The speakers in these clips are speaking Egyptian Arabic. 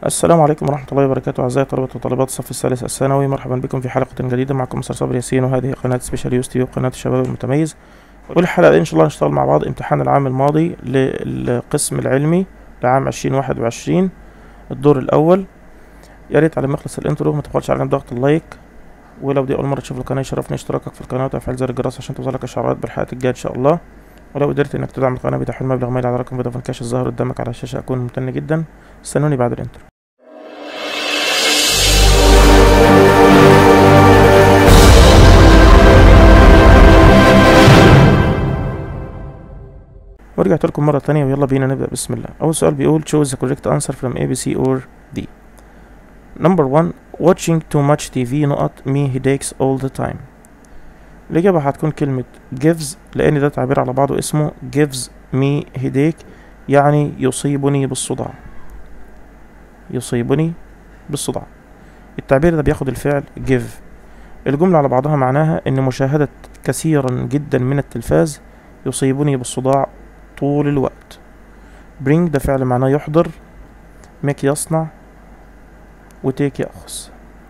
السلام عليكم ورحمة الله وبركاته أعزائي طلبة وطالبات الصف الثالث الثانوي مرحبا بكم في حلقة جديدة معكم مستر صبري ياسين وهذه قناة سبيشال يوستي وقناة الشباب المتميز والحلقة دي إن شاء الله نشتغل مع بعض امتحان العام الماضي للقسم العلمي لعام عشرين واحد وعشرين الدور الأول يا ريت على ما يخلص الانترو ما تبخلش علينا بضغط اللايك ولو دي أول مرة تشوف القناة يشرفني اشتراكك في القناة وتفعيل زر الجرس عشان توصلك إشعارات بالحلقات الجاية إن شاء الله ولو قدرت إنك تدعم القناة بتحويل مبلغ مالي على رقم فودافون كاش الظاهر قدامك على الشاشة أكون ممتن جدا استنوني بعد الانترو ورجعت لكم مرة تانية ويلا بينا نبدأ بسم الله أول سؤال بيقول choose the correct answer from A, B, C or D Number one watching too much TV نقط me headaches all the time الإجابة هتكون كلمة gives لأن ده تعبير على بعضه اسمه gives me headache يعني يصيبني بالصداع يصيبني بالصداع التعبير ده بياخد الفعل give الجملة على بعضها معناها إن مشاهدة كثيرا جدا من التلفاز يصيبني بالصداع طول الوقت bring ده فعل معناه يحضر make يصنع وتيك يأخذ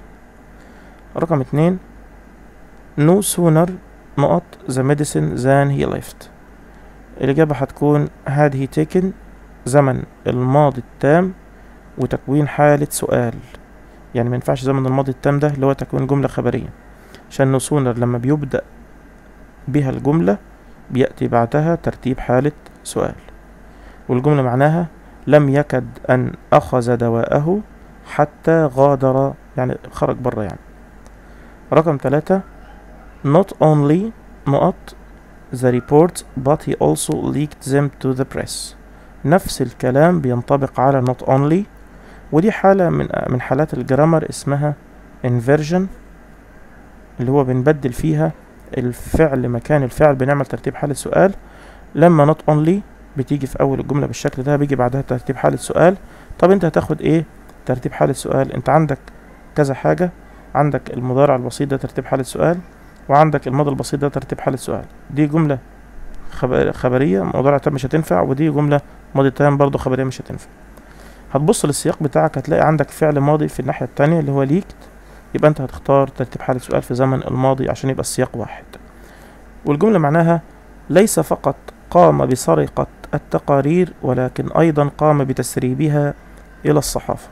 رقم اتنين no sooner نقط the medicine than he left الإجابة هتكون had he taken زمن الماضي التام وتكوين حالة سؤال يعني ما ينفعش زمن الماضي التام ده اللي هو تكوين جملة خبرية عشان no sooner لما بيبدأ بها الجملة بيأتي بعدها ترتيب حالة سؤال والجملة معناها لم يكد أن أخذ دواءه حتى غادر يعني خرج برا يعني رقم ثلاثة not only نقط the report but he also leaked them to the press نفس الكلام بينطبق على not only ودي حالة من من حالات الجرامر اسمها inversion اللي هو بنبدل فيها الفعل مكان الفعل بنعمل ترتيب حالة سؤال لما not only بتيجي في أول الجملة بالشكل ده بيجي بعدها ترتيب حالة سؤال طب أنت هتاخد إيه ترتيب حالة سؤال أنت عندك كذا حاجة عندك المضارع البسيط ده ترتيب حالة سؤال وعندك الماضي البسيط ده ترتيب حالة سؤال دي جملة خبر خبرية مضارع تام مش هتنفع ودي جملة ماضي تام برضه خبرية مش هتنفع هتبص للسياق بتاعك هتلاقي عندك فعل ماضي في الناحية التانية اللي هو ليكت يبقى انت هتختار ترتيب حالة سؤال في زمن الماضي عشان يبقى السياق واحد والجملة معناها ليس فقط قام بسرقة التقارير ولكن أيضا قام بتسريبها إلى الصحافة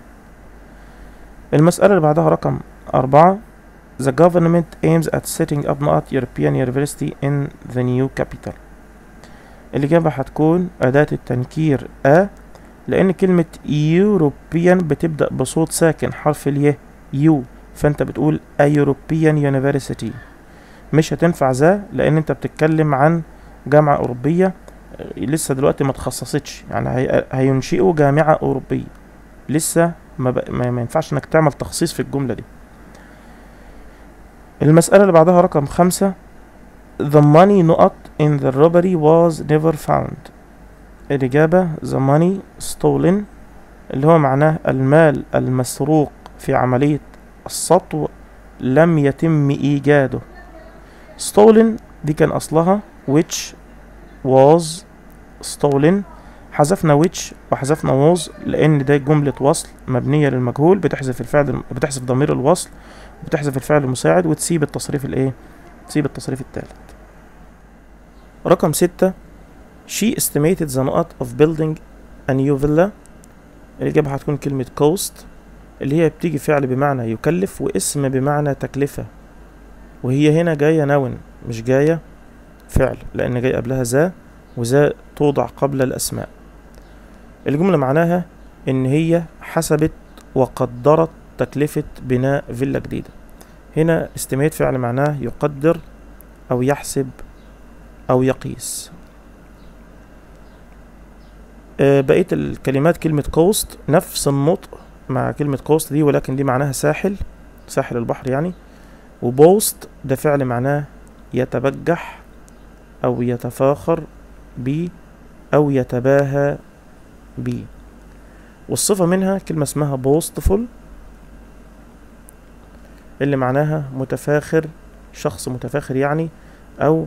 المسألة اللي بعدها رقم أربعة The government aims at setting up نقط European University in the new capital الإجابة هتكون أداة التنكير A لأن كلمة European بتبدأ بصوت ساكن حرف اليه يو فأنت بتقول a European University مش هتنفع ذا لأن أنت بتتكلم عن جامعة أوروبية لسه دلوقتي ما تخصصتش يعني هي... هينشئوا جامعة أوروبية لسه ما, ب... ما... ما ينفعش انك تعمل تخصيص في الجملة دي المسألة اللي بعدها رقم خمسة The money نقط in the robbery was never found الإجابة the money stolen اللي هو معناه المال المسروق في عملية السطو لم يتم إيجاده stolen دي كان أصلها which was stolen حذفنا which وحذفنا was لأن ده جملة وصل مبنية للمجهول بتحذف الفعل بتحذف ضمير الوصل بتحذف الفعل المساعد وتسيب التصريف الإيه؟ تسيب التصريف التالت رقم ستة she estimated the نقط of building a new villa الإجابة هتكون كلمة cost اللي هي بتيجي فعل بمعنى يكلف واسم بمعنى تكلفة وهي هنا جاية نون مش جاية فعل لأن جاي قبلها ذا وذا توضع قبل الأسماء الجملة معناها إن هي حسبت وقدرت تكلفة بناء فيلا جديدة هنا استميت فعل معناه يقدر أو يحسب أو يقيس آه بقية الكلمات كلمة كوست نفس النطق مع كلمة كوست دي ولكن دي معناها ساحل ساحل البحر يعني وبوست ده فعل معناه يتبجح أو يتفاخر بي أو يتباهى بي والصفة منها كلمة اسمها بوستفول اللي معناها متفاخر شخص متفاخر يعني أو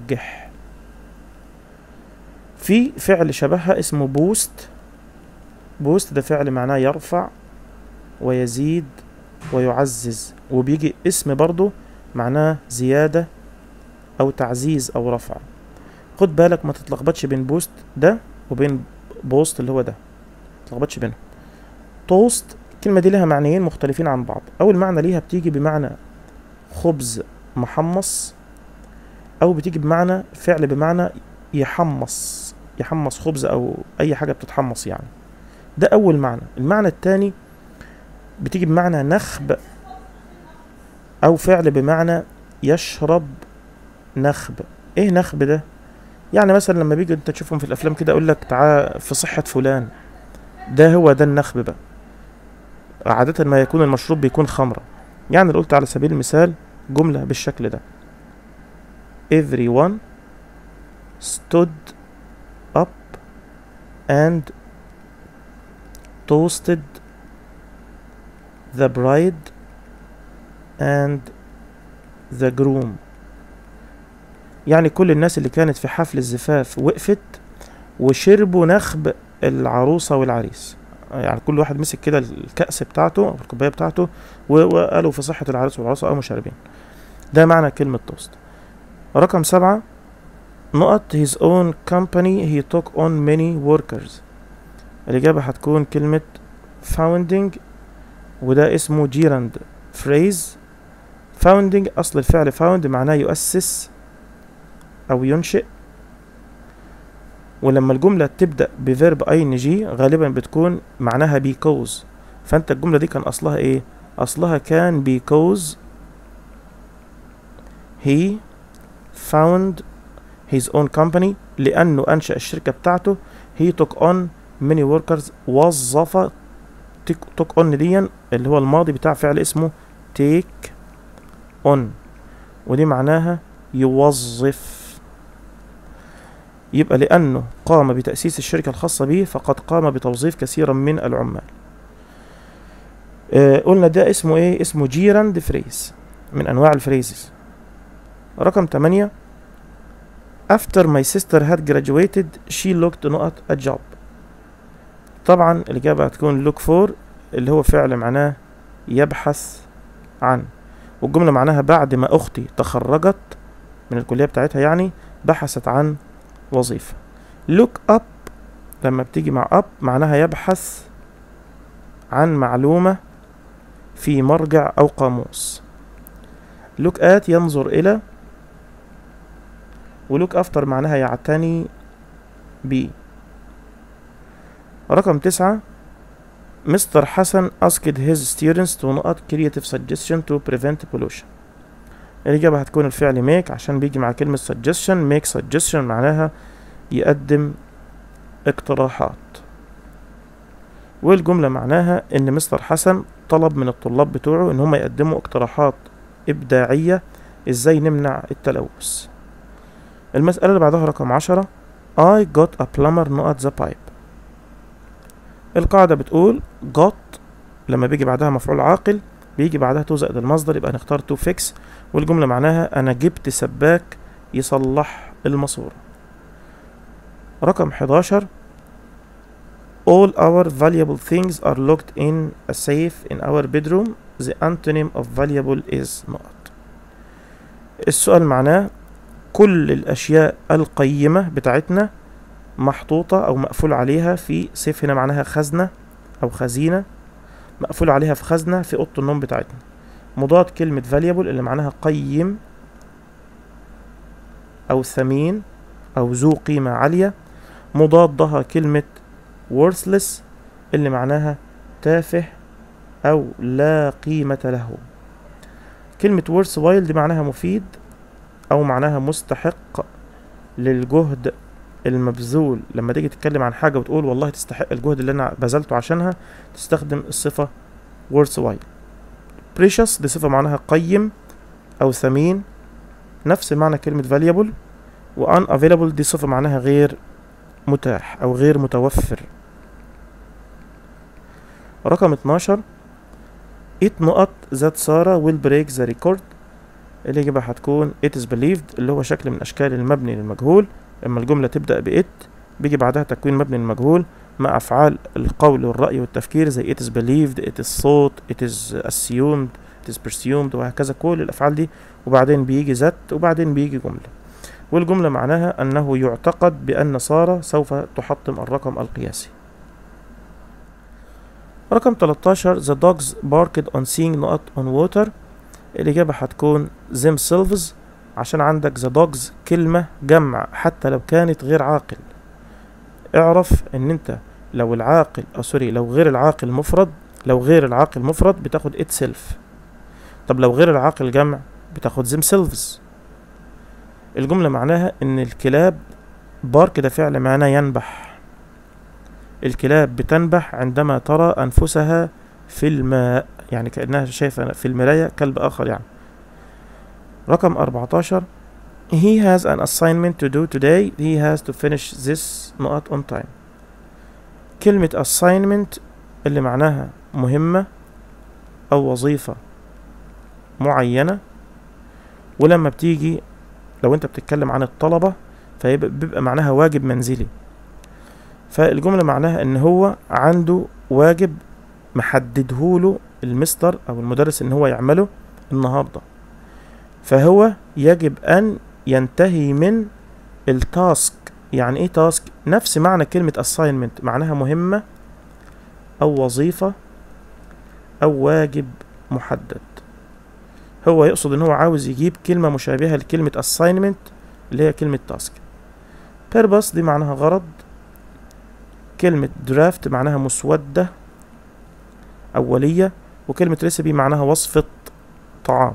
متبجح في فعل شبهها اسمه بوست بوست ده فعل معناه يرفع ويزيد ويعزز وبيجي اسم برضه معناه زيادة أو تعزيز أو رفع خد بالك ما تتلخبطش بين بوست ده وبين بوست اللي هو ده ما تتلخبطش بينهم توست الكلمة دي لها معنيين مختلفين عن بعض أول معنى ليها بتيجي بمعنى خبز محمص أو بتيجي بمعنى فعل بمعنى يحمص يحمص خبز أو أي حاجة بتتحمص يعني ده أول معنى المعنى التاني بتيجي بمعنى نخب أو فعل بمعنى يشرب نخب إيه نخب ده؟ يعني مثلا لما بيجي انت تشوفهم في الافلام كده اقول لك تعال في صحة فلان ده هو ده النخب بقى عادة ما يكون المشروب بيكون خمرة يعني لو قلت على سبيل المثال جملة بالشكل ده everyone stood up and toasted the bride and the groom يعني كل الناس اللي كانت في حفل الزفاف وقفت وشربوا نخب العروسة والعريس يعني كل واحد مسك كده الكأس بتاعته أو الكوباية بتاعته و- وقالوا في صحة العريس والعروسة قاموا شاربين ده معنى كلمة توست رقم سبعة نقط his own company he took on many workers الإجابة هتكون كلمة founding وده اسمه جيراند phrase founding أصل الفعل found معناه يؤسس أو ينشئ ولما الجملة تبدأ بفيرب ing غالبا بتكون معناها because فأنت الجملة دي كان أصلها إيه؟ أصلها كان because he found his own company لأنه أنشأ الشركة بتاعته he took on many workers وظف took on ديا اللي هو الماضي بتاع فعل اسمه take on ودي معناها يوظف يبقى لأنه قام بتأسيس الشركة الخاصة به فقد قام بتوظيف كثيرا من العمال آه قلنا ده اسمه ايه اسمه جيراند فريز من أنواع الفريزز رقم 8 After my sister had graduated she looked نقط a job طبعا الإجابة هتكون look for اللي هو فعل معناه يبحث عن والجملة معناها بعد ما أختي تخرجت من الكلية بتاعتها يعني بحثت عن وظيفة look up لما بتيجي مع up معناها يبحث عن معلومة في مرجع أو قاموس look at ينظر إلى ولوك افتر معناها يعتني بي رقم تسعة مستر حسن asked his students to نقط creative suggestion to prevent pollution الإجابة هتكون الفعل make عشان بيجي مع كلمة suggestion make suggestion معناها يقدم اقتراحات والجملة معناها إن مستر حسن طلب من الطلاب بتوعه إن هم يقدموا اقتراحات إبداعية إزاي نمنع التلوث المسألة اللي بعدها رقم عشرة I got a plumber not the pipe القاعدة بتقول got لما بيجي بعدها مفعول عاقل بيجي بعدها تو زائد المصدر يبقى نختار تو فيكس والجملة معناها أنا جبت سباك يصلح الماسورة رقم 11 All our valuable things are locked in a safe in our bedroom The antonym of valuable is نقط السؤال معناه كل الأشياء القيمة بتاعتنا محطوطة أو مقفول عليها في سيف هنا معناها خزنة أو خزينة مقفول عليها في خزنة في أوضة النوم بتاعتنا مضاد كلمة valuable اللي معناها قيم أو ثمين أو ذو قيمة عالية مضادها كلمة worthless اللي معناها تافه أو لا قيمة له كلمة worthwhile دي معناها مفيد أو معناها مستحق للجهد المبذول لما تيجي تتكلم عن حاجة وتقول والله تستحق الجهد اللي أنا بذلته عشانها تستخدم الصفة worthwhile precious دي صفة معناها قيم أو ثمين نفس معنى كلمة valuable و unavailable دي صفة معناها غير متاح أو غير متوفر رقم 12 it نقط ذات سارة will break the record الإجابة هتكون it is believed اللي هو شكل من أشكال المبني للمجهول لما الجملة تبدأ ب it بيجي بعدها تكوين مبني للمجهول مع أفعال القول والرأي والتفكير زي it is believed it is thought it is assumed it is presumed وهكذا كل الأفعال دي وبعدين بيجي ذات وبعدين بيجي جملة والجملة معناها أنه يعتقد بأن سارة سوف تحطم الرقم القياسي رقم 13 The dogs barked on seeing not on water الإجابة هتكون themselves عشان عندك the dogs كلمة جمع حتى لو كانت غير عاقل اعرف ان انت لو العاقل او سوري لو غير العاقل مفرد لو غير العاقل مفرد بتاخد itself طب لو غير العاقل جمع بتاخد themselves الجملة معناها ان الكلاب بارك ده فعل معناه ينبح الكلاب بتنبح عندما ترى أنفسها في الماء يعني كأنها شايفة في المراية كلب آخر يعني رقم 14 He has an assignment to do today he has to finish this نقط on time كلمة assignment اللي معناها مهمة أو وظيفة معينة ولما بتيجي لو انت بتتكلم عن الطلبة فيبقى بيبقى معناها واجب منزلي فالجملة معناها ان هو عنده واجب محددهوله المستر او المدرس ان هو يعمله النهاردة فهو يجب ان ينتهي من التاسك يعني ايه تاسك نفس معنى كلمة assignment معناها مهمة او وظيفة او واجب محدد هو يقصد ان هو عاوز يجيب كلمة مشابهة لكلمة assignment اللي هي كلمة task purpose دي معناها غرض كلمة draft معناها مسودة أولية وكلمة recipe معناها وصفة طعام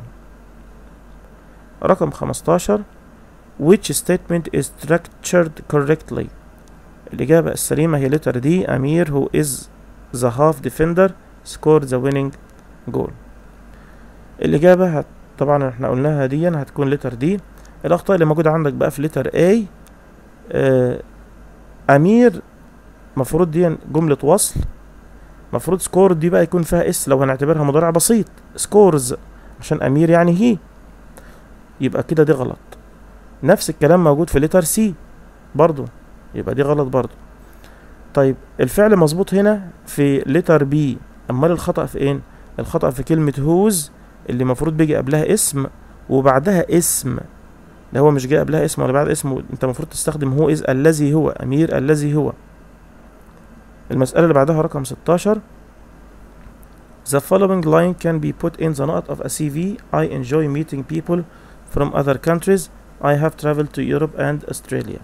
رقم 15 which statement is structured correctly الإجابة السليمة هي letter D أمير who is the half defender scored the winning goal الإجابة هت... طبعا احنا قلناها دي هتكون لتر دي الأخطاء اللي موجودة عندك بقى في لتر A آه أمير مفروض دي جملة وصل مفروض سكور دي بقى يكون فيها اس لو هنعتبرها مضارع بسيط سكورز عشان أمير يعني هي يبقى كده دي غلط نفس الكلام موجود في لتر سي برضو يبقى دي غلط برضو طيب الفعل مظبوط هنا في لتر بي امال الخطأ في ايه الخطأ في كلمة هوز اللي المفروض بيجي قبلها اسم وبعدها اسم ده هو مش جاي قبلها اسم ولا بعد اسم انت المفروض تستخدم هو از الذي هو امير الذي هو المسألة اللي بعدها رقم 16 The following line can be put in the note of a CV I enjoy meeting people from other countries I have traveled to Europe and Australia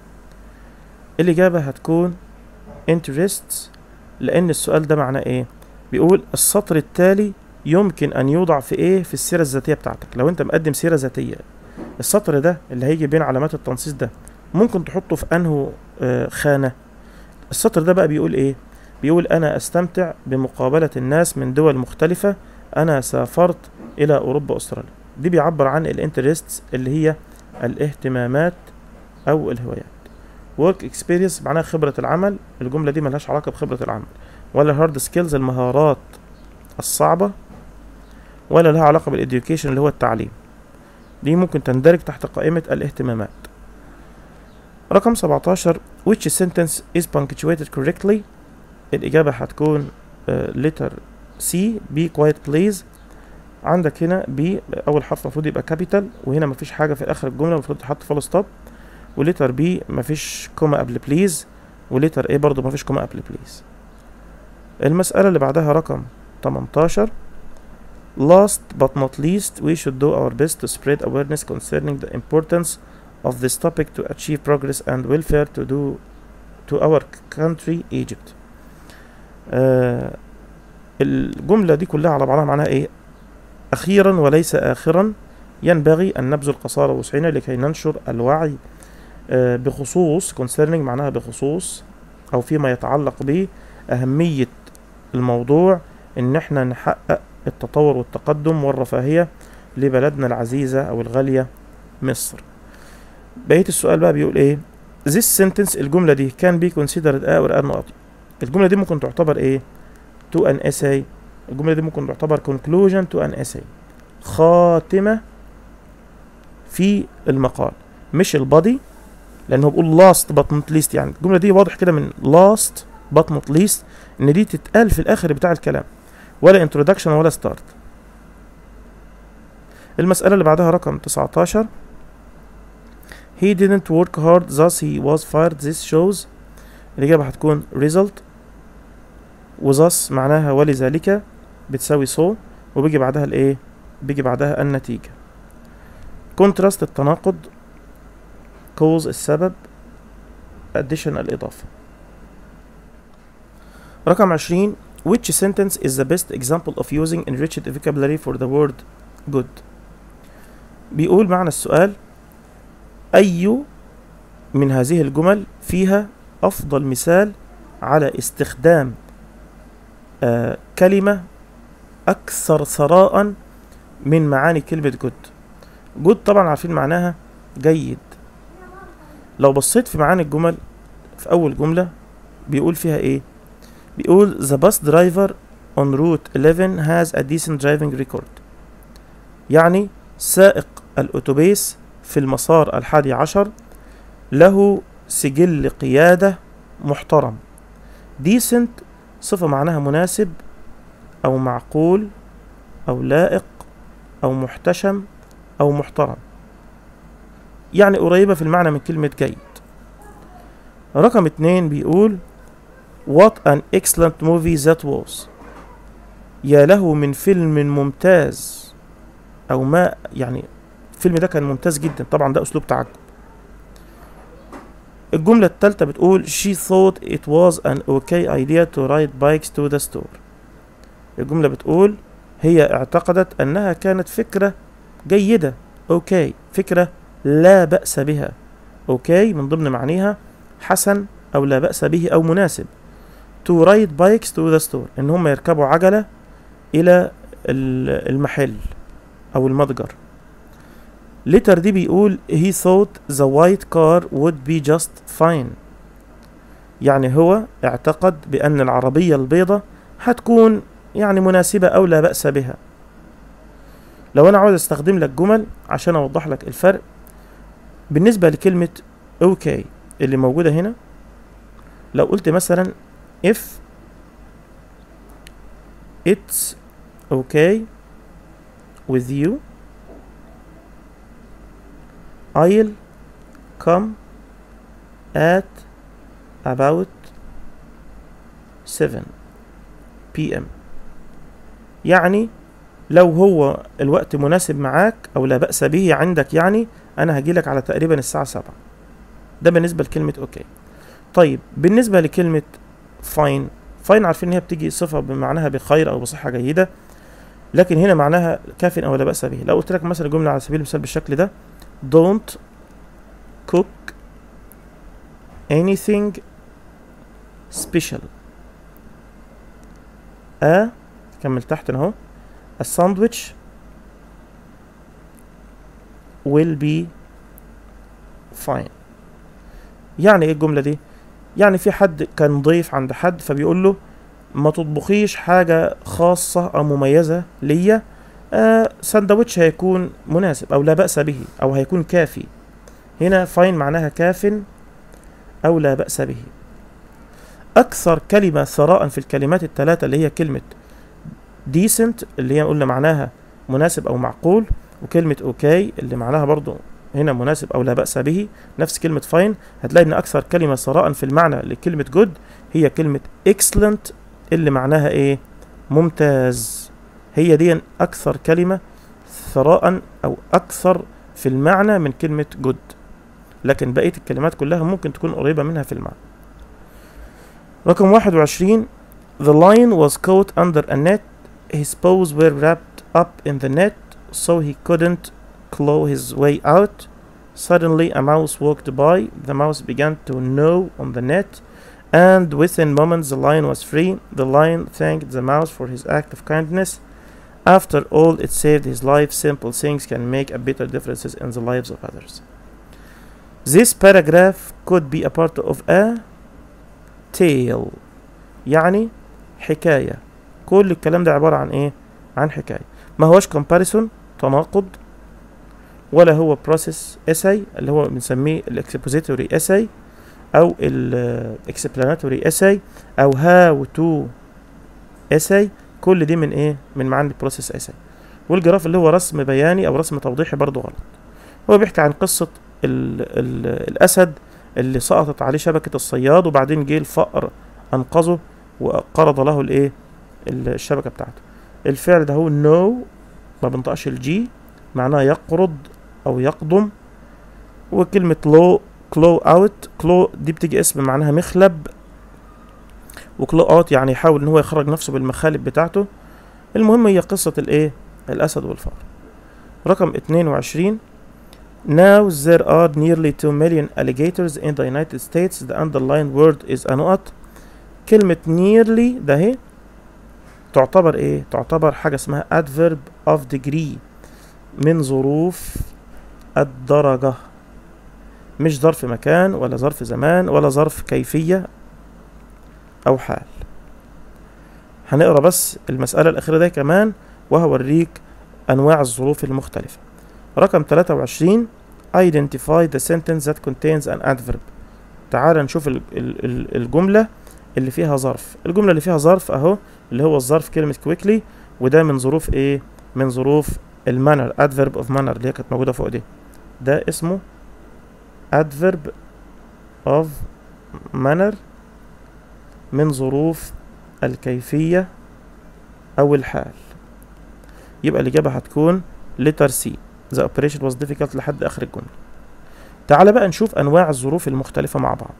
الإجابة هتكون interests لأن السؤال ده معناه إيه؟ بيقول السطر التالي يمكن أن يوضع في إيه في السيرة الذاتية بتاعتك لو أنت مقدم سيرة ذاتية السطر ده اللي هيجي بين علامات التنصيص ده ممكن تحطه في أنه آه خانة السطر ده بقى بيقول إيه؟ بيقول أنا أستمتع بمقابلة الناس من دول مختلفة أنا سافرت إلى أوروبا وأستراليا دي بيعبر عن الانترستس اللي هي الاهتمامات أو الهوايات work experience معناها خبرة العمل الجملة دي ملهاش علاقة بخبرة العمل ولا hard skills المهارات الصعبة ولا لها علاقة بالإديوكيشن اللي هو التعليم دي ممكن تندرج تحت قائمة الاهتمامات رقم 17 which sentence is punctuated correctly الإجابة هتكون uh, letter C be quiet please عندك هنا B أول حرف المفروض يبقى capital وهنا مفيش حاجة في آخر الجملة المفروض تحط فول ستوب وليتر B مفيش كوما قبل بليز وليتر A برضو مفيش كوما قبل بليز المسألة اللي بعدها رقم 18 Last but not least we should do our best to spread awareness concerning the importance of this topic to achieve progress and welfare to do to our country Egypt آه الجملة دي كلها على بعضها معناها ايه أخيرا وليس آخرا ينبغي أن نبذل قصارى وسعنا لكي ننشر الوعي آه بخصوص concerning معناها بخصوص أو فيما يتعلق بأهمية الموضوع إن احنا نحقق التطور والتقدم والرفاهية لبلدنا العزيزة أو الغالية مصر بقية السؤال بقى بيقول إيه This sentence الجملة دي can be considered a or a نقط الجملة دي ممكن تعتبر إيه to an essay الجملة دي ممكن تعتبر conclusion to an essay خاتمة في المقال مش البادي لأنه بيقول last but not least يعني الجملة دي واضح كده من last but not least ان دي تتقال في الاخر بتاع الكلام ولا introduction ولا start المسألة اللي بعدها رقم 19 He didn't work hard thus he was fired this shows الإجابة هتكون result و thus معناها ولذلك بتساوي so وبيجي بعدها الايه بيجي بعدها النتيجة contrast التناقض cause السبب addition الإضافة رقم 20 which sentence is the best example of using enriched vocabulary for the word good بيقول معنى السؤال أي من هذه الجمل فيها أفضل مثال على استخدام آه كلمة أكثر ثراء من معاني كلمة good good طبعا عارفين معناها جيد لو بصيت في معاني الجمل في أول جملة بيقول فيها إيه بيقول the bus driver on route 11 has a decent driving record يعني سائق الأتوبيس في المسار الحادي عشر له سجل قيادة محترم decent صفة معناها مناسب أو معقول أو لائق أو محتشم أو محترم يعني قريبة في المعنى من كلمة جيد رقم اتنين بيقول What an excellent movie that was يا له من فيلم ممتاز أو ما يعني الفيلم ده كان ممتاز جدا طبعا ده أسلوب تعجب الجملة التالتة بتقول She thought it was an okay idea to ride bikes to the store الجملة بتقول هي اعتقدت أنها كانت فكرة جيدة أوكي فكرة لا بأس بها أوكي من ضمن معانيها حسن أو لا بأس به أو مناسب to ride bikes to the store إن هم يركبوا عجلة إلى المحل أو المتجر لتر دي بيقول he thought the white car would be just fine يعني هو اعتقد بأن العربية البيضة هتكون يعني مناسبة أو لا بأس بها لو أنا عاوز أستخدم لك جمل عشان أوضح لك الفرق بالنسبة لكلمة okay اللي موجودة هنا لو قلت مثلا if it's okay with you I'll come at about 7 p.m. يعني لو هو الوقت مناسب معاك او لا بأس به عندك يعني انا هجيلك على تقريبا الساعة 7 ده بالنسبة لكلمة اوكي طيب بالنسبة لكلمة فاين فاين عارفين ان هي بتيجي صفة بمعناها بخير او بصحة جيدة لكن هنا معناها كاف او لا بأس به لو قلت لك مثلا جملة على سبيل المثال بالشكل ده don't cook anything special a كمل تحت اهو a sandwich will be fine يعني ايه الجملة دي يعني في حد كان ضيف عند حد فبيقول له ما تطبخيش حاجة خاصة أو مميزة ليا آه سندوتش هيكون مناسب أو لا بأس به أو هيكون كافي هنا فاين معناها كاف أو لا بأس به أكثر كلمة ثراء في الكلمات الثلاثة اللي هي كلمة decent اللي هي قلنا معناها مناسب أو معقول وكلمة أوكي اللي معناها برضو هنا مناسب أو لا بأس به نفس كلمة فاين هتلاقي إن أكثر كلمة ثراء في المعنى لكلمة good هي كلمة excellent اللي معناها إيه ممتاز هي دي أكثر كلمة ثراء أو أكثر في المعنى من كلمة good لكن بقية الكلمات كلها ممكن تكون قريبة منها في المعنى رقم واحد وعشرين The lion was caught under a net His paws were wrapped up in the net so he couldn't claw his way out Suddenly a mouse walked by The mouse began to gnaw on the net and within moments the lion was free. The lion thanked the mouse for his act of kindness. After all, it saved his life. Simple things can make a bitter differences in the lives of others. This paragraph could be a part of a tale يعني حكاية كل الكلام ده عبارة عن ايه عن حكاية ما هوش comparison تناقض ولا هو process essay اللي هو بنسميه الاكسبوزيتوري essay او ال explanatory essay او how to essay كل دي من ايه من معاني البروسيس essay والجراف اللي هو رسم بياني او رسم توضيحي برضه غلط هو بيحكي عن قصة ال ال الاسد اللي سقطت عليه شبكة الصياد وبعدين جه الفأر انقذه وقرض له الايه الشبكة بتاعته الفعل ده هو نو ما بنطقش الجي معناه يقرض او يقضم وكلمة لو كلو اوت كلو دي بتيجي اسم معناها مخلب وكلو اوت يعني يحاول ان هو يخرج نفسه بالمخالب بتاعته المهم هي قصة الايه الاسد والفار رقم 22 Now there are nearly 2 million alligators in the United States. The underlined word is a نقط. كلمة nearly ده هي تعتبر ايه؟ تعتبر حاجة اسمها adverb of degree من ظروف الدرجة مش ظرف مكان ولا ظرف زمان ولا ظرف كيفية أو حال هنقرا بس المسألة الأخيرة ده كمان وهوريك أنواع الظروف المختلفة رقم 23 identify the sentence that contains an adverb تعال نشوف ال- ال- ال- الجملة اللي فيها ظرف الجملة اللي فيها ظرف أهو اللي هو الظرف كلمة quickly وده من ظروف إيه من ظروف المانر adverb of manner اللي هي كانت موجودة فوق دي ده اسمه adverb of manner من ظروف الكيفية أو الحال يبقى الإجابة هتكون letter C the operation was difficult لحد آخر الجملة تعال بقى نشوف أنواع الظروف المختلفة مع بعض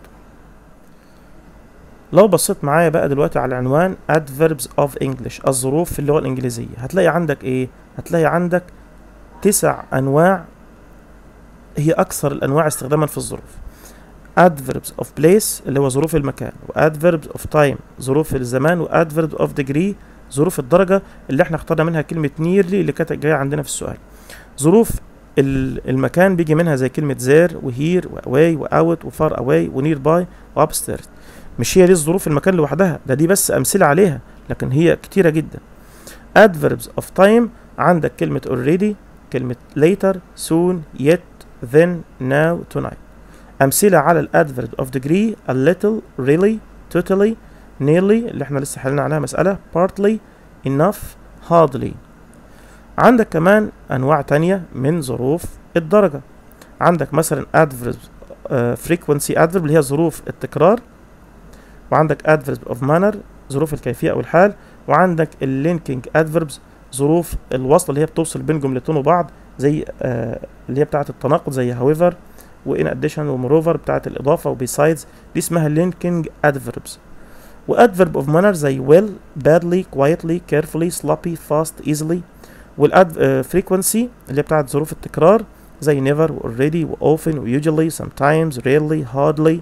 لو بصيت معايا بقى دلوقتي على عنوان adverbs of English الظروف في اللغة الإنجليزية هتلاقي عندك إيه؟ هتلاقي عندك تسع أنواع هي أكثر الأنواع استخداما في الظروف adverbs of place اللي هو ظروف المكان و adverbs of time ظروف الزمان و adverbs of degree ظروف الدرجة اللي احنا اخترنا منها كلمة nearly اللي كانت جاية عندنا في السؤال ظروف ال- المكان بيجي منها زي كلمة there و here و away و out و far away و nearby و upstairs مش هي دي الظروف المكان لوحدها ده دي بس أمثلة عليها لكن هي كتيرة جدا adverbs of time عندك كلمة already كلمة later soon yet then now tonight أمثلة على الادفرب of degree a little really totally nearly اللي احنا لسه حلنا عليها مسألة partly enough hardly عندك كمان أنواع تانية من ظروف الدرجة عندك مثلا adverb uh, frequency adverb اللي هي ظروف التكرار وعندك adverb of manner ظروف الكيفية أو الحال وعندك اللينكينج adverbs ظروف الوصل اللي هي بتوصل بين جملتين وبعض زي آه اللي هي بتاعة التناقض زي however وان اديشن وموروفر بتاعت الاضافه وبيسايدز دي اسمها لينكينج ادفيربس وادفيرب اوف مانر زي well badly quietly carefully sloppy fast easily والاد فريكونسي اللي هي بتاعت ظروف التكرار زي never و already و often و usually sometimes rarely hardly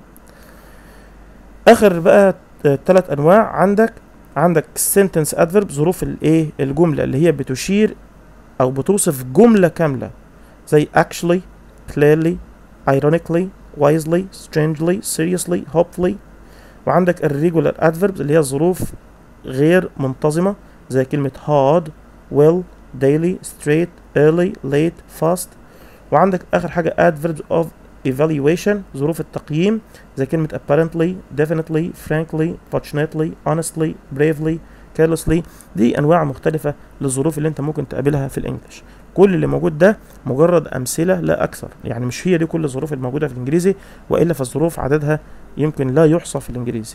اخر بقى ثلاث انواع عندك عندك sentence adverb ظروف الايه الجمله اللي هي بتشير او بتوصف جمله كامله زي actually clearly ironically wisely strangely seriously hopefully وعندك irregular adverbs اللي هي الظروف غير منتظمة زي كلمة hard well daily straight early late fast وعندك آخر حاجة adverbs of evaluation ظروف التقييم زي كلمة apparently definitely frankly fortunately honestly bravely carelessly دي أنواع مختلفة للظروف اللي أنت ممكن تقابلها في الإنجليش كل اللي موجود ده مجرد أمثلة لا أكثر يعني مش هي دي كل الظروف الموجودة في الإنجليزي وإلا فالظروف عددها يمكن لا يحصى في الإنجليزي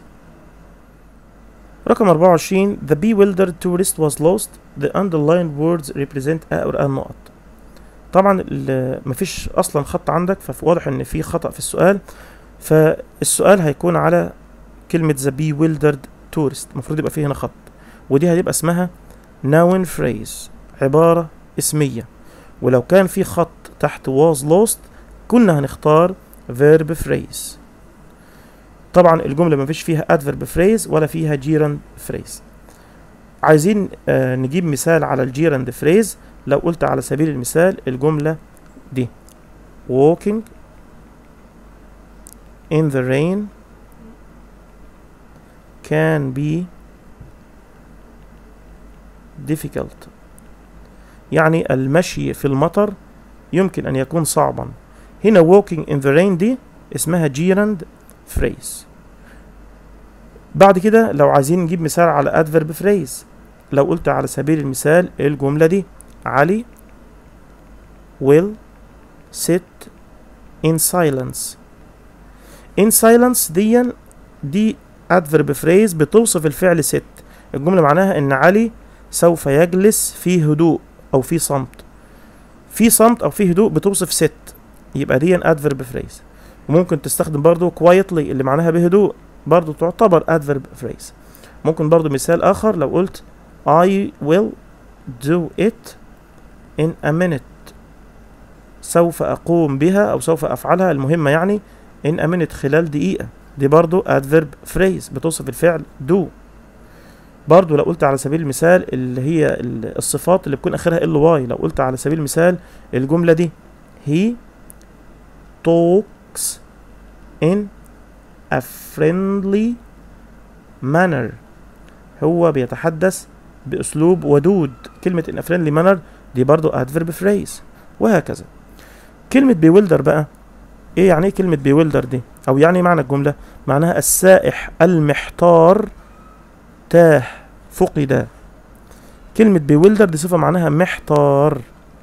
رقم 24 The bewildered tourist was lost The underlined words represent a or a نقط طبعا ال- مفيش أصلا خط عندك فواضح إن في خطأ في السؤال فالسؤال هيكون على كلمة the bewildered tourist المفروض يبقى فيه هنا خط ودي هتبقى اسمها noun phrase عبارة اسمية ولو كان في خط تحت was lost كنا هنختار verb phrase طبعا الجملة مفيش فيها adverb phrase ولا فيها gerund phrase عايزين آه نجيب مثال على الجيرند phrase لو قلت على سبيل المثال الجملة دي walking in the rain can be difficult يعني المشي في المطر يمكن أن يكون صعبا هنا walking in the rain دي اسمها gerund phrase بعد كده لو عايزين نجيب مثال على adverb phrase لو قلت على سبيل المثال الجملة دي علي will sit in silence in silence دي دي adverb phrase بتوصف الفعل sit الجملة معناها ان علي سوف يجلس في هدوء او في صمت في صمت او في هدوء بتوصف sit يبقى دي adverb phrase وممكن تستخدم برضو quietly اللي معناها بهدوء برضو تعتبر adverb phrase ممكن برضو مثال اخر لو قلت I will do it in a minute سوف أقوم بها أو سوف أفعلها المهمة يعني in a minute خلال دقيقة دي برضو adverb phrase بتوصف الفعل do برضو لو قلت على سبيل المثال اللي هي ال- الصفات اللي بيكون آخرها ال y لو قلت على سبيل المثال الجملة دي he talks in a friendly manner هو بيتحدث بأسلوب ودود كلمة in a friendly manner دي برضو adverb phrase وهكذا كلمة bewilder بقى ايه يعني ايه كلمة bewilder دي او يعني إيه معنى الجملة معناها السائح المحتار تاه فقد كلمة bewilder دي صفة معناها محتار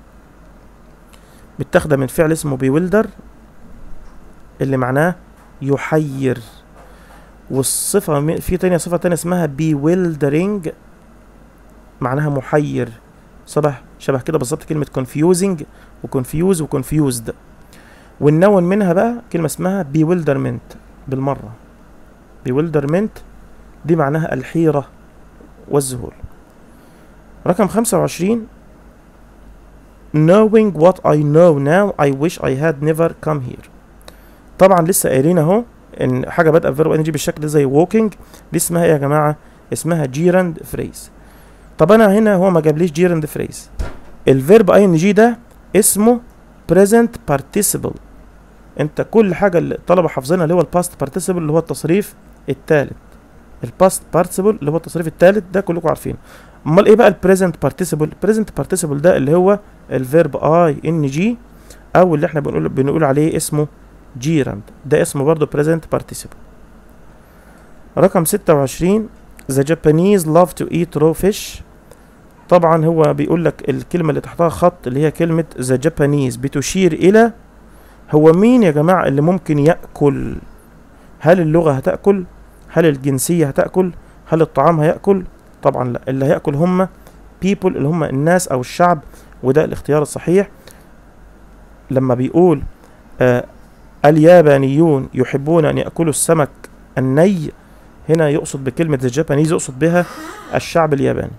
متاخدة من فعل اسمه bewilder اللي معناه يحير والصفة م- في تانية صفة تانية اسمها bewildering معناها محير شبه شبه كده بالظبط كلمة confusing وconfuse وconfused والنون منها بقى كلمة اسمها bewilderment بالمرة bewilderment دي معناها الحيرة والذهول رقم خمسة وعشرين knowing what I know now I wish I had never come here طبعا لسه قايلين اهو ان حاجة بادئة بفيرب انرجي بالشكل ده زي walking دي اسمها ايه يا جماعة اسمها gerund phrase طب انا هنا هو ما جابليش gerund phrase الفيرب اي ان جي ده اسمه present participle انت كل حاجه اللي الطلبه حافظينها اللي هو الباست participle اللي هو التصريف الثالث الباست participle اللي هو التصريف الثالث ده كلكم عارفينه امال ايه بقى البريزنت participle البريزنت participle ده اللي هو الفيرب اي ان جي او اللي احنا بنقول بنقول عليه اسمه جيراند ده اسمه برضه present participle رقم 26 The Japanese love to eat raw fish طبعا هو بيقول لك الكلمة اللي تحتها خط اللي هي كلمة the Japanese بتشير إلى هو مين يا جماعة اللي ممكن يأكل هل اللغة هتأكل هل الجنسية هتأكل هل الطعام هيأكل طبعا لا اللي هيأكل هم people اللي هم الناس أو الشعب وده الاختيار الصحيح لما بيقول آه اليابانيون يحبون أن يأكلوا السمك الني هنا يقصد بكلمة the Japanese يقصد بها الشعب الياباني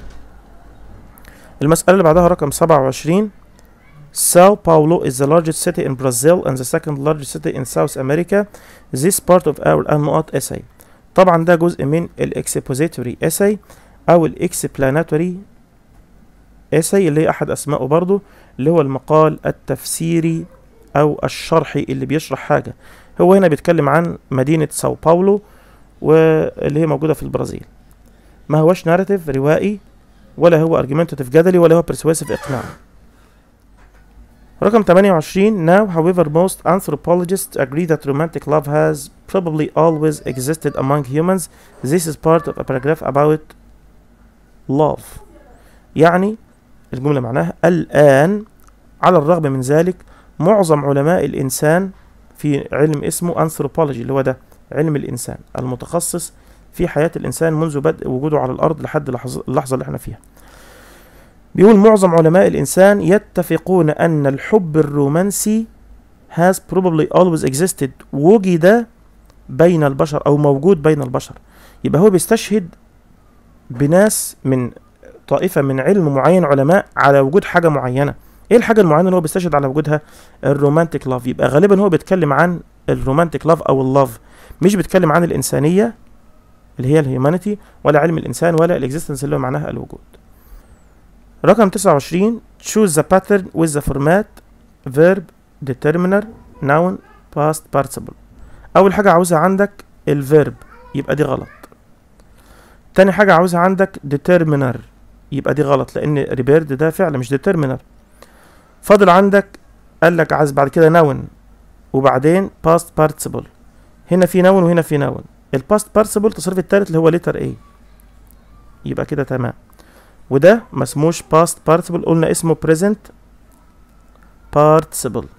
المسألة اللي بعدها رقم 27 Sao Paulo is the largest city in Brazil and the second largest city in South America. This part of our النقط essay. طبعا ده جزء من الاكسبوزيتوري essay أو الاكسبلاناتوري essay اللي هي أحد أسمائه برضو اللي هو المقال التفسيري أو الشرحي اللي بيشرح حاجة. هو هنا بيتكلم عن مدينة ساو باولو واللي هي موجودة في البرازيل. ما هوش ناريتيف روائي ولا هو argumentative جدلي ولا هو persuasive إقناع. رقم 28 Now however most anthropologists agree that romantic love has probably always existed among humans This is part of a paragraph about love يعني الجملة معناها الآن على الرغم من ذلك معظم علماء الإنسان في علم اسمه anthropology اللي هو ده علم الإنسان المتخصص في حياة الإنسان منذ بدء وجوده على الأرض لحد لحظ- اللحظة اللي احنا فيها بيقول معظم علماء الإنسان يتفقون أن الحب الرومانسي has probably always existed وجد بين البشر أو موجود بين البشر يبقى هو بيستشهد بناس من طائفة من علم معين علماء على وجود حاجة معينة ايه الحاجة المعينة اللي هو بيستشهد على وجودها الرومانتيك لاف يبقى غالبا هو بيتكلم عن الرومانتيك لاف او اللاف مش بيتكلم عن الإنسانية اللي هي الهيومانيتي ولا علم الإنسان ولا الاكزيستنس اللي هو معناها الوجود رقم 29 choose the pattern with the format verb determiner noun past participle اول حاجه عاوزها عندك الفيرب يبقى دي غلط تاني حاجه عاوزها عندك determiner يبقى دي غلط لان ريبيرد ده فعل مش determiner فاضل عندك قال لك عايز بعد كده noun وبعدين past participle هنا في نون وهنا في نون الباست بارسبل التصريف التالت اللي هو لتر ايه يبقى كده تمام وده ما اسموش past participle قلنا اسمه present participle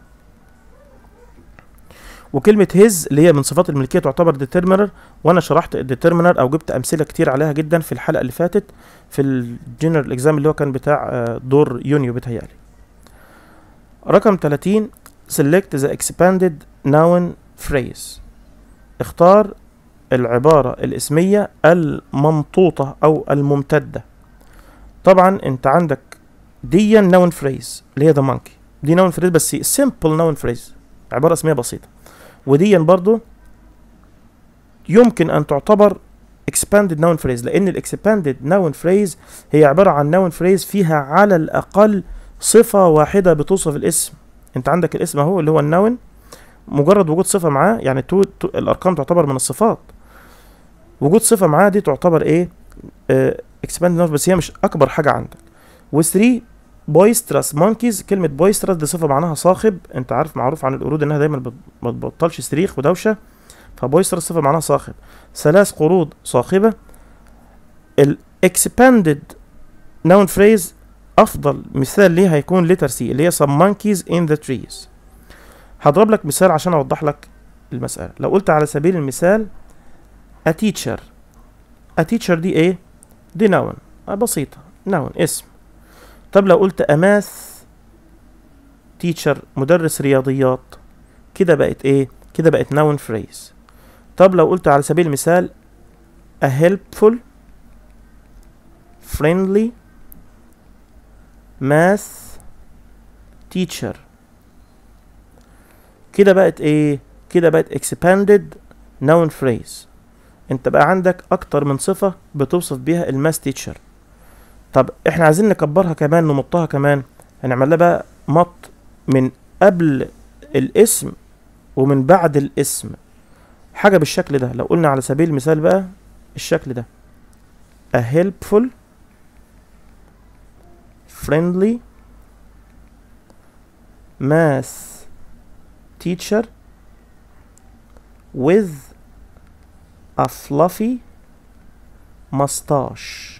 وكلمة his اللي هي من صفات الملكية تعتبر determiner وانا شرحت determiner او جبت امثلة كتير عليها جدا في الحلقة اللي فاتت في الجنرال اكزام اللي هو كان بتاع آه، دور يونيو بتهيألي رقم 30 select the expanded noun phrase اختار العبارة الاسمية الممطوطة او الممتدة طبعا انت عندك دي نون فريز اللي هي ذا مونكي دي نون فريز بس سمبل نون فريز عباره اسميه بسيطه ودي برضو يمكن ان تعتبر expanded noun phrase لان الاكسباندد noun phrase هي عباره عن noun phrase فيها على الاقل صفه واحده بتوصف الاسم انت عندك الاسم اهو اللي هو النون مجرد وجود صفه معاه يعني تو, تو الارقام تعتبر من الصفات وجود صفه معاه دي تعتبر ايه آه expanded noun بس هي مش اكبر حاجه عندك و3 boisterous monkeys كلمة boisterous دي صفة معناها صاخب انت عارف معروف عن القرود انها دايما بت- ما بتبطلش صريخ ودوشة فبويسترس صفة معناها صاخب ثلاث قرود صاخبة ال expanded noun phrase افضل مثال ليه هيكون letter C اللي هي some monkeys in the trees هضرب لك مثال عشان اوضح لك المسألة لو قلت على سبيل المثال a teacher a teacher دي ايه دي noun آه بسيطة noun اسم طب لو قلت أماث تيتشر مدرس رياضيات كده بقت ايه كده بقت noun phrase طب لو قلت على سبيل المثال a helpful friendly math teacher كده بقت ايه كده بقت expanded noun phrase انت بقى عندك اكتر من صفة بتوصف بيها الماث تيتشر طب احنا عايزين نكبرها كمان نمطها كمان هنعمل لها بقى مط من قبل الاسم ومن بعد الاسم حاجة بالشكل ده لو قلنا على سبيل المثال بقى الشكل ده a helpful friendly math teacher with a fluffy mustache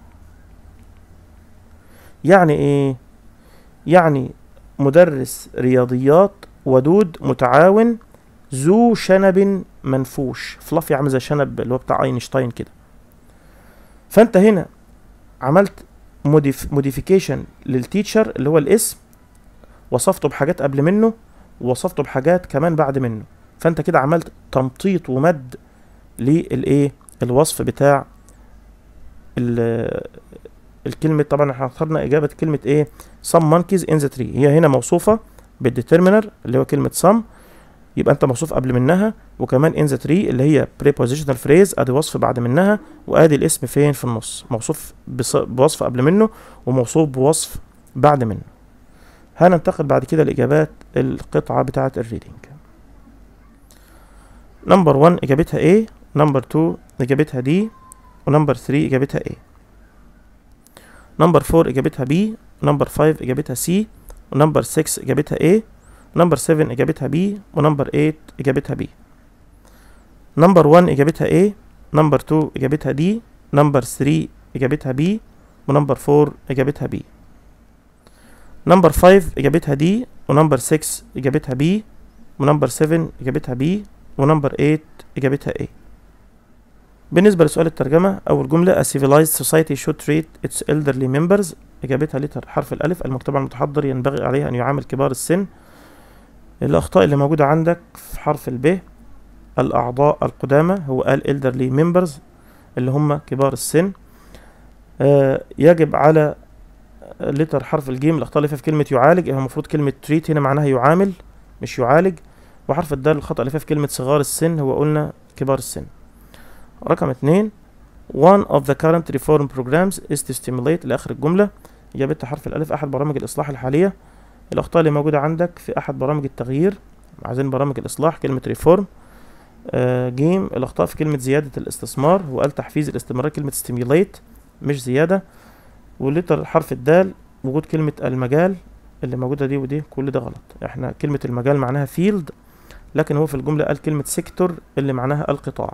يعني ايه يعني مدرس رياضيات ودود متعاون ذو شنب منفوش فلافي عامل زي شنب اللي هو بتاع اينشتاين كده فانت هنا عملت موديف موديفيكيشن للتيتشر اللي هو الاسم وصفته بحاجات قبل منه ووصفته بحاجات كمان بعد منه فانت كده عملت تمطيط ومد للايه الوصف بتاع ال- الكلمة طبعا احنا اخترنا إجابة كلمة إيه؟ some monkeys in the tree هي هنا موصوفة بالdeterminer اللي هو كلمة some يبقى أنت موصوف قبل منها وكمان in the tree اللي هي prepositional phrase أدي وصف بعد منها وأدي الاسم فين في النص موصوف بص- بوصف قبل منه وموصوف بوصف بعد منه هننتقل بعد كده لإجابات القطعة بتاعة الريدنج نمبر 1 إجابتها A نمبر 2 إجابتها D ونمبر 3 إجابتها A نمبر 4 اجابتها B نمبر 5 اجابتها C ونمبر 6 اجابتها A نمبر 7 اجابتها B ونمبر 8 اجابتها B نمبر 1 اجابتها A نمبر 2 اجابتها D نمبر 3 اجابتها B ونمبر 4 اجابتها B نمبر 5 اجابتها D ونمبر 6 اجابتها B ونمبر 7 اجابتها B ونمبر 8 اجابتها A بالنسبة لسؤال الترجمة أول جملة A civilized society should treat its elderly members إجابتها لتر حرف الألف المجتمع المتحضر ينبغي عليه أن يعامل كبار السن الأخطاء اللي موجودة عندك في حرف الب الأعضاء القدامى هو قال elderly members اللي هم كبار السن آه يجب على لتر حرف الجيم الأخطاء اللي فيها في كلمة يعالج هو المفروض كلمة treat هنا معناها يعامل مش يعالج وحرف الدال الخطأ اللي فيها في كلمة صغار السن هو قلنا كبار السن رقم اتنين one of the current reform programs is to stimulate لآخر الجملة إجابتها حرف الألف أحد برامج الإصلاح الحالية الأخطاء اللي موجودة عندك في أحد برامج التغيير عايزين برامج الإصلاح كلمة ريفورم آه جيم الأخطاء في كلمة زيادة الاستثمار وقال تحفيز الاستمرار كلمة stimulate مش زيادة ولتر حرف الدال وجود كلمة المجال اللي موجودة دي ودي كل ده غلط احنا كلمة المجال معناها field لكن هو في الجملة قال كلمة سيكتور اللي معناها القطاع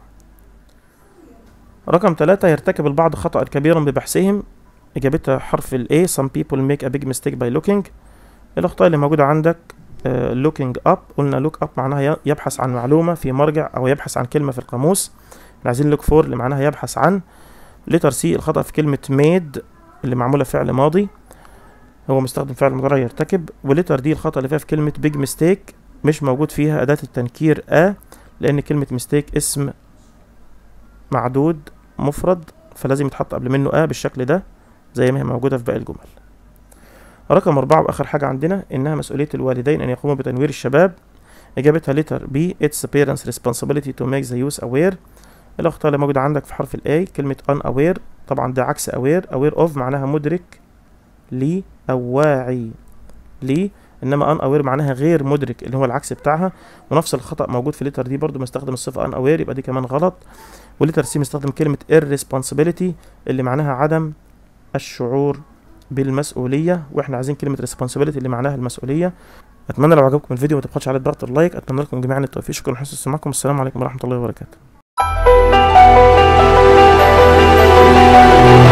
رقم ثلاثة يرتكب البعض خطأ كبيرا ببحثهم إجابتها حرف ال A some people make a big mistake by looking الأخطاء اللي موجودة عندك آه، looking up قلنا look up معناها ي- يبحث عن معلومة في مرجع أو يبحث عن كلمة في القاموس احنا عايزين look for اللي معناها يبحث عن letter C الخطأ في كلمة made اللي معمولة فعل ماضي هو مستخدم فعل مضارع يرتكب ولتر دي الخطأ اللي فيها في كلمة big mistake مش موجود فيها أداة التنكير a لأن كلمة mistake اسم معدود مفرد فلازم يتحط قبل منه a بالشكل ده زي ما هي موجودة في باقي الجمل رقم أربعة وآخر حاجة عندنا إنها مسؤولية الوالدين أن يقوموا بتنوير الشباب إجابتها letter B It's parents responsibility to make the youth aware الأخطاء اللي موجودة عندك في حرف ال A كلمة unaware طبعا ده عكس aware aware of معناها مدرك لي أو واعي لي إنما unaware معناها غير مدرك اللي هو العكس بتاعها ونفس الخطأ موجود في letter دي برضو مستخدم الصفة unaware يبقى دي كمان غلط ولتر سي مستخدم كلمة irresponsibility اللي معناها عدم الشعور بالمسؤولية واحنا عايزين كلمة responsibility اللي معناها المسؤولية اتمنى لو عجبكم الفيديو ما تبخلش على ضغط اللايك اتمنى لكم جميعا التوفيق شكرا لحسن استماعكم السلام عليكم ورحمة الله وبركاته